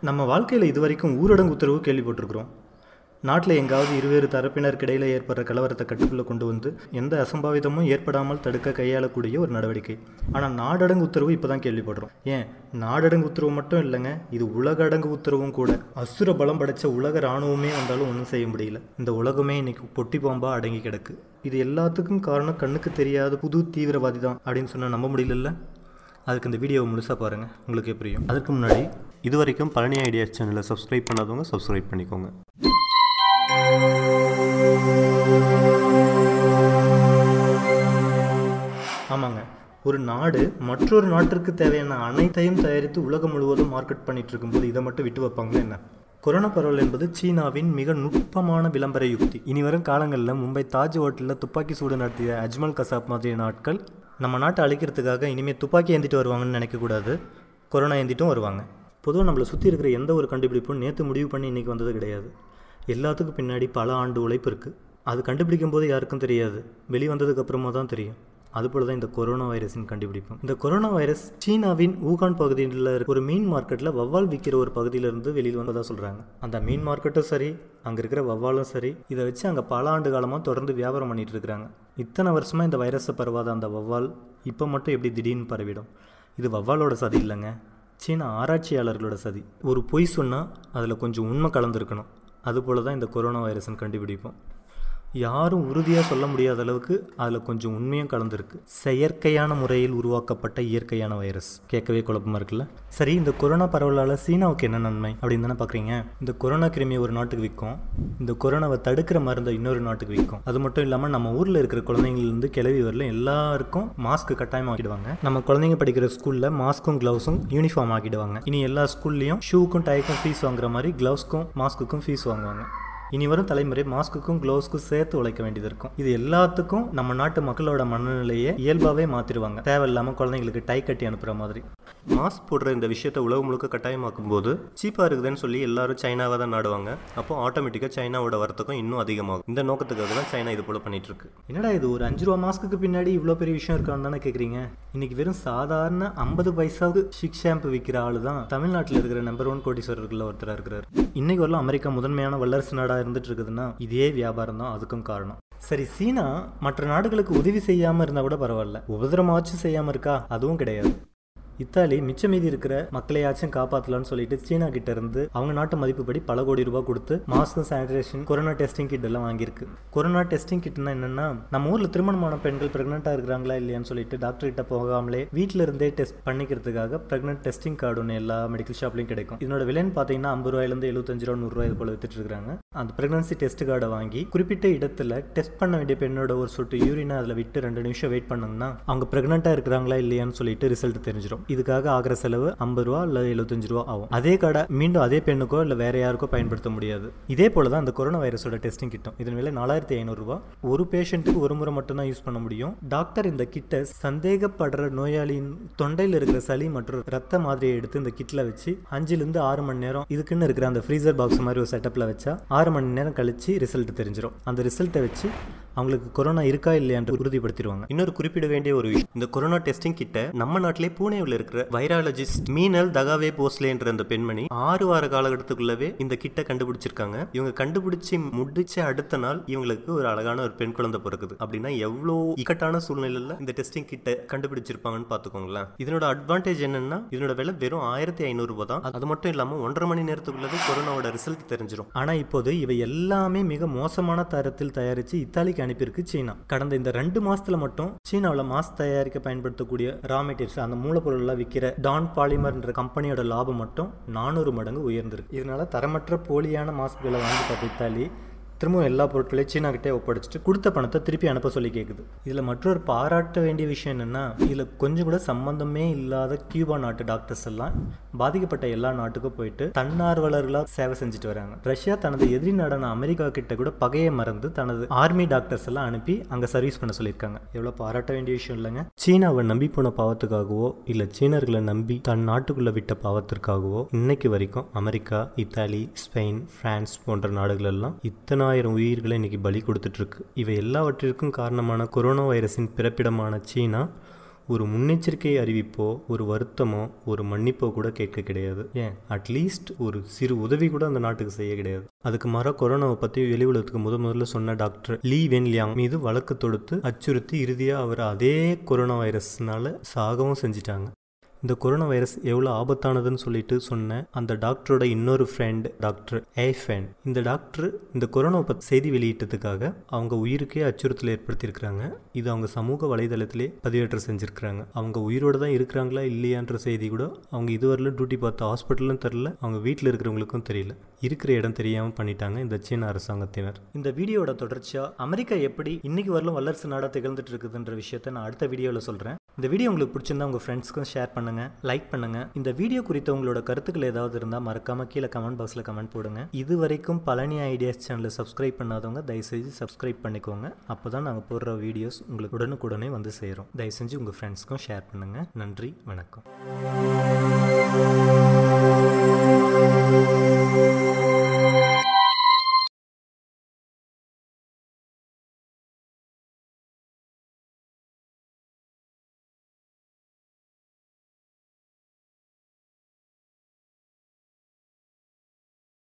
நம்ம வாழ்க்கையில் இது வரைக்கும் ஊரடங்கு உத்தரவு கேள்விப்பட்டிருக்கிறோம் நாட்டில் எங்காவது இருவேறு தரப்பினருக்கிடையில் ஏற்படுற கலவரத்தை கட்டுக்குள்ளே கொண்டு வந்து எந்த அசம்பாவிதமும் ஏற்படாமல் தடுக்க கையாளக்கூடிய ஒரு நடவடிக்கை ஆனால் நாடடங்கு உத்தரவு இப்போ தான் கேள்விப்படுறோம் ஏன் நாடடங்கு உத்தரவு மட்டும் இல்லைங்க இது உலக அடங்கு உத்தரவும் கூட அசுர பலம் படைச்ச உலக இராணுவமே வந்தாலும் ஒன்றும் செய்ய முடியல இந்த உலகமே இன்னைக்கு பொட்டி பாம்பாக அடங்கி கிடக்கு இது எல்லாத்துக்கும் காரணம் கண்ணுக்கு தெரியாத புது தீவிரவாதி தான் அப்படின்னு சொன்னால் நம்ப முடியலல்ல அதுக்கு இந்த வீடியோவை முழுசாக பாருங்கள் உங்களுக்கு புரியும் அதுக்கு முன்னாடி இது வரைக்கும் பழனி ஐடியாஸ் சேனலை சப்ஸ்கிரைப் பண்ணாதவங்க சப்ஸ்கிரைப் பண்ணிக்கோங்க ஆமாங்க ஒரு நாடு மற்றொரு நாட்டிற்கு தேவையான அனைத்தையும் தயாரித்து உலகம் முழுவதும் மார்க்கெட் பண்ணிட்டு இருக்கும்போது இதை மட்டும் விட்டு வைப்பாங்க என்ன கொரோனா பரவல் என்பது சீனாவின் மிக நுட்பமான விளம்பர யுக்தி இனி வரும் காலங்களில் மும்பை தாஜ் ஹோட்டலில் துப்பாக்கி சூடு நடத்திய அஜ்மல் கசாப் மாதிரியான ஆட்கள் நம்ம நாட்டை அழிக்கிறதுக்காக இனிமேல் துப்பாக்கி ஏந்திட்டு வருவாங்கன்னு நினைக்கக்கூடாது கொரோனா ஏந்திட்டும் வருவாங்க பொதுவாக நம்மளை சுற்றி இருக்கிற எந்த ஒரு கண்டுபிடிப்பும் நேற்று முடிவு பண்ணி இன்றைக்கி வந்தது கிடையாது எல்லாத்துக்கும் பின்னாடி பல ஆண்டு உழைப்பு இருக்குது அது கண்டுபிடிக்கும் போது யாருக்கும் தெரியாது வெளி வந்ததுக்கு அப்புறமா தான் தெரியும் அதுபோல தான் இந்த கொரோனா வைரஸின் கண்டுபிடிப்பும் இந்த கொரோனா வைரஸ் சீனாவின் ஊகான் பகுதியில் இருக்க ஒரு மீன் மார்க்கெட்டில் வவ்வால் விற்கிற ஒரு பகுதியிலிருந்து வெளியில் வந்ததாக சொல்கிறாங்க அந்த மீன் மார்க்கெட்டும் சரி அங்கே இருக்கிற வவ்வாலும் சரி இதை வச்சு அங்கே பல ஆண்டு காலமாக தொடர்ந்து வியாபாரம் பண்ணிட்டு இருக்கிறாங்க இத்தனை வருஷமாக இந்த வைரஸை பரவாத அந்த வவ்வால் இப்போ மட்டும் எப்படி திடீர்னு பரவிடும் இது வவ்வாலோட சதி இல்லைங்க சீன ஆராய்ச்சியாளர்களோட சதி ஒரு பொய் சொன்னால் அதில் கொஞ்சம் உண்மை கலந்துருக்கணும் அதுபோல தான் இந்த கொரோனா வைரஸ்னு கண்டுபிடிப்போம் யாரும் உறுதியாக சொல்ல முடியாத அளவுக்கு அதில் கொஞ்சம் உண்மையும் கலந்துருக்கு செயற்கையான முறையில் உருவாக்கப்பட்ட இயற்கையான வைரஸ் கேட்கவே குழப்பமாக இருக்குல்ல சரி இந்த கொரோனா பரவலால் சீனாவுக்கு என்ன நன்மை அப்படின்னு தானே பார்க்குறீங்க இந்த கொரோனா கிருமியை ஒரு நாட்டுக்கு விற்கும் இந்த கொரோனாவை தடுக்கிற மருந்தை இன்னொரு நாட்டுக்கு விற்கும் அது மட்டும் இல்லாமல் நம்ம ஊரில் இருக்கிற குழந்தைங்கள்லேருந்து கிளவி வரல எல்லாருக்கும் மாஸ்க் கட்டாயம் ஆக்கிடுவாங்க நம்ம குழந்தைங்க படிக்கிற ஸ்கூலில் மாஸ்க்கும் க்ளவுஸும் யூனிஃபார்ம் ஆக்கிடுவாங்க இனி எல்லா ஸ்கூல்லையும் ஷூக்கும் டைக்கும் ஃபீஸ் வாங்குற மாதிரி க்ளவுஸ்க்கும் மாஸ்க்குக்கும் ஃபீஸ் வாங்குவாங்க இனி வரும் தலைமுறை மாஸ்க்குக்கும் க்ளவுஸ்க்கும் சேர்த்து உழைக்க வேண்டியது இருக்கும் இது எல்லாத்துக்கும் நம்ம நாட்டு மக்களோட மனநிலையை இயல்பாகவே மாற்றிடுவாங்க தேவையில்லாமல் குழந்தைங்களுக்கு டை கட்டி அனுப்புகிற மாதிரி மாஸ்க் போடுற இந்த விஷயத்தை உலகம் முழுக்க கட்டாயமாக்கும் போது சீப்பாக இருக்குதுன்னு சொல்லி எல்லாரும் சைனாவை தான் நாடுவாங்க அப்போ ஆட்டோமேட்டிக்காக சைனாவோட வரத்துக்கும் இன்னும் அதிகமாகும் இந்த நோக்கத்துக்காக தான் சைனா இது போல பண்ணிட்டு இருக்கு என்னடா இது ஒரு அஞ்சு ரூபா மாஸ்க்கு பின்னாடி இவ்வளோ பெரிய விஷயம் இருக்கான்னு தானே கேட்குறீங்க இன்னைக்கு வெறும் சாதாரண ஐம்பது பைசாவுக்கு ஷிக் ஷாம்பு விற்கிற ஆளு தான் தமிழ்நாட்டில் இருக்கிற நம்பர் ஒன் கோடீஸ்வரர்களில் ஒருத்தராக இருக்கிறார் இன்னைக்கு வரலாம் அமெரிக்கா முதன்மையான வல்லரசு நாடாக இருந்துட்டு இருக்குதுன்னா இதே வியாபாரம் தான் அதுக்கும் காரணம் சரி சீனா மற்ற நாடுகளுக்கு உதவி செய்யாமல் இருந்தால் கூட பரவாயில்ல உபதிரமாச்சும் செய்யாமல் இருக்கா அதுவும் கிடையாது இத்தாலி மிச்ச மீதி இருக்கிற மக்களையாச்சும் காப்பாற்றலாம்னு சொல்லிட்டு சீனா கிட்ட இருந்து அவங்க நாட்டு மதிப்புப்படி பல கோடி ரூபாய் கொடுத்து mask sanitation corona testing kit எல்லாம் வாங்கியிருக்கு கொரோனா டெஸ்டிங் கிட்னா என்னன்னா நம்ம ஊர்ல திருமணமான பெண்கள் பிரெக்னெண்டா இருக்கிறாங்களா இல்லையான்னு சொல்லிட்டு டாக்டர் கிட்ட போகாமலே வீட்டில இருந்தே டெஸ்ட் பண்ணிக்கிறதுக்காக பிரெக்னென்ட் டெஸ்டிங் கார்டு ஒன்று எல்லா மெடிக்கல் ஷாப்லையும் கிடைக்கும் இதனோட விலைன்னு பார்த்தீங்கன்னா ஐம்பது ரூபாயிலிருந்து எழுபத்தஞ்சு ரூபா நூறுரூவா இது போல வித்துட்டு இருக்காங்க அந்த பிரெக்னன்சி டெஸ்ட் கார்டை வாங்கி குறிப்பிட்ட இடத்துல டெஸ்ட் பண்ண வேண்டிய பெண்ணோட ஒரு சொட்டு யூரினை அதில் விட்டு ரெண்டு நிமிஷம் வெயிட் பண்ணாங்கன்னா அவங்க பிரெக்னெண்டா இருக்கிறாங்களா இல்லையான்னு சொல்லிட்டு ரிசல்ட் தெரிஞ்சிடும் இதுக்காக ஆகிற செலவு ஐம்பது ரூபா இல்லை எழுபத்தஞ்சு ரூபா ஆகும் அதே கடை மீண்டும் அதே பெண்ணுக்கோ இல்லை வேற யாருக்கோ பயன்படுத்த முடியாது இதே போல தான் அந்த கொரோனா வைரஸோட டெஸ்டிங் கிட்டும் இதன் விலை நாலாயிரத்தி ஐநூறுரூவா ஒரு பேஷண்ட்டுக்கு ஒரு முறை மட்டும்தான் யூஸ் பண்ண முடியும் டாக்டர் இந்த கிட்டை சந்தேகப்படுற நோயாளியின் தொண்டையில் இருக்கிற சளி மற்றும் ரத்த மாதிரியை எடுத்து இந்த கிட்டில் வச்சு அஞ்சுலேருந்து ஆறு மணி நேரம் இதுக்குன்னு இருக்கிற அந்த ஃப்ரீசர் பாக்ஸ் மாதிரி ஒரு செட்டப்பில் வச்சா ஆறு மணி நேரம் கழிச்சு ரிசல்ட் தெரிஞ்சிடும் அந்த ரிசல்ட்டை வச்சு அவங்களுக்கு கொரோனா இருக்கா இல்லையான்னு உறுதிப்படுத்திடுவாங்க இன்னொரு குறிப்பிட வேண்டிய ஒரு விஷயம் இந்த கொரோனா டெஸ்டிங் கிட்ட நம்ம நாட்டிலே பூனேவில் இருக்கிற வைராலஜிஸ்ட் மீனல் தகாவே போஸ்லேன்ற அந்த பெண்மணி ஆறு வார காலகட்டத்துக்குள்ளவே இந்த கிட்ட கண்டுபிடிச்சிருக்காங்க இவங்க கண்டுபிடிச்சு முடிச்ச அடுத்த நாள் இவங்களுக்கு ஒரு அழகான ஒரு பெண் குழந்தை பிறக்குது அப்படின்னா எவ்வளோ இக்கட்டான சூழ்நிலையில இந்த டெஸ்டிங் கிட்ட கண்டுபிடிச்சிருப்பாங்கன்னு பாத்துக்கோங்களேன் இதனோட அட்வான்டேஜ் என்னன்னா இதனோட விலை வெறும் ஆயிரத்தி ஐநூறு ரூபாய் தான் அது மட்டும் இல்லாம ஒன்றரை மணி நேரத்துக்குள்ளவே கொரோனாவோட ரிசல்ட் தெரிஞ்சிடும் ஆனா இப்போது இவை எல்லாமே மிக மோசமான தரத்தில் தயாரிச்சு இத்தாலிக்கு அனுப்பியிருக்கு சீனா கடந்த இந்த ரெண்டு மாசத்துல மட்டும் சீனாவில் மாஸ்க் தயாரிக்க பயன்படுத்தக்கூடிய ரா மெட்டீரியல்ஸ் அந்த மூலப்பொருள்லாம் விற்கிற டான் பாலிமர்ன்ற கம்பெனியோட லாபம் மட்டும் நானூறு மடங்கு உயர்ந்திருக்கு இதனால தரமற்ற போலியான மாஸ்க்களை வாங்கி பார்த்த இத்தாலி திரும்பவும் எல்லா பொருட்களையும் சீனா கிட்டே ஒப்படைச்சிட்டு கொடுத்த பணத்தை திருப்பி அனுப்ப சொல்லி கேட்குது இதில் மற்றொரு பாராட்ட வேண்டிய விஷயம் என்னென்னா இதில் கொஞ்சம் கூட சம்பந்தமே இல்லாத கியூபா நாட்டு டாக்டர்ஸ் எல்லாம் பாதிக்கப்பட்ட எல்லா நாட்டுக்கும் போயிட்டு தன்னார்வலர்களாக சேவை செஞ்சுட்டு வராங்க ரஷ்யா தனது எதிரி நாடான அமெரிக்கா கிட்ட கூட பகையை மறந்து தனது ஆர்மி டாக்டர்ஸ் எல்லாம் அனுப்பி அங்கே சர்வீஸ் பண்ண சொல்லியிருக்காங்க எவ்வளோ பாராட்ட வேண்டிய விஷயம் இல்லைங்க சீனாவை நம்பி போன பாவத்துக்காகவோ இல்லை சீனர்களை நம்பி தன் நாட்டுக்குள்ளே விட்ட பாவத்திற்காகவோ இன்னைக்கு வரைக்கும் அமெரிக்கா இத்தாலி ஸ்பெயின் பிரான்ஸ் போன்ற நாடுகள் எல்லாம் இத்தனை ஆயிரம் உயிர்களை இன்னைக்கு பலி கொடுத்துட்டு இருக்கு இவை எல்லாவற்றிற்கும் காரணமான கொரோனா வைரஸின் பிறப்பிடமான சீனா ஒரு முன்னெச்சரிக்கை அறிவிப்போ ஒரு வருத்தமோ ஒரு மன்னிப்போ கூட கேட்க கிடையாது ஏன் அட்லீஸ்ட் ஒரு சிறு உதவி கூட அந்த நாட்டுக்கு செய்ய கிடையாது அதுக்கு மாறாக கொரோனாவை பற்றி வெளி உலகத்துக்கு முத முதல்ல சொன்ன டாக்டர் லீ வென்லியாங் மீது வழக்கு தொடுத்து அச்சுறுத்தி இறுதியாக அவர் அதே கொரோனா வைரஸ்னால சாகவும் செஞ்சிட்டாங்க இந்த கொரோனா வைரஸ் எவ்வளோ ஆபத்தானதுன்னு சொல்லிட்டு சொன்ன அந்த டாக்டரோட இன்னொரு ஃப்ரெண்ட் டாக்டர் ஏஃபேன் இந்த டாக்டர் இந்த கொரோனா பற்றி செய்தி வெளியிட்டதுக்காக அவங்க உயிருக்கே அச்சுறுத்தல் ஏற்படுத்தியிருக்கிறாங்க இது அவங்க சமூக வலைதளத்திலே பதிவேற்றம் செஞ்சுருக்கிறாங்க அவங்க உயிரோடு தான் இருக்கிறாங்களா இல்லையான்ற செய்தி கூட அவங்க இதுவரையிலும் டியூட்டி பார்த்த ஹாஸ்பிட்டலும் தெரில அவங்க வீட்டில் இருக்கிறவங்களுக்கும் தெரியல இருக்கிற இடம் தெரியாமல் பண்ணிட்டாங்க இந்த சீன அரசாங்கத்தினர் இந்த வீடியோட தொடர்ச்சியாக அமெரிக்கா எப்படி இன்னைக்கு வரலும் வல்லரசு நாடாக திகழ்ந்துட்டு இருக்குதுன்ற விஷயத்த நான் அடுத்த வீடியோவில் சொல்கிறேன் இந்த வீடியோ உங்களுக்கு பிடிச்சிருந்தா உங்கள் ஃப்ரெண்ட்ஸ்க்கும் ஷேர் பண்ணுங்கள் லைக் பண்ணுங்கள் இந்த வீடியோ குறித்த உங்களோட கருத்துக்கள் ஏதாவது இருந்தால் மறக்காமல் கீழே கமெண்ட் பாக்ஸில் கமெண்ட் போடுங்க இது வரைக்கும் பழனி ஐடியாஸ் சேனலை சப்ஸ்கிரைப் பண்ணாதவங்க தயவுசெய்து சப்ஸ்கிரைப் பண்ணிக்கோங்க அப்போ தான் நாங்கள் போடுற வீடியோஸ் உங்களுக்கு உடனுக்குடனே வந்து சேரும் தயவு செஞ்சு உங்கள் ஃப்ரெண்ட்ஸ்க்கும் ஷேர் பண்ணுங்கள் நன்றி வணக்கம்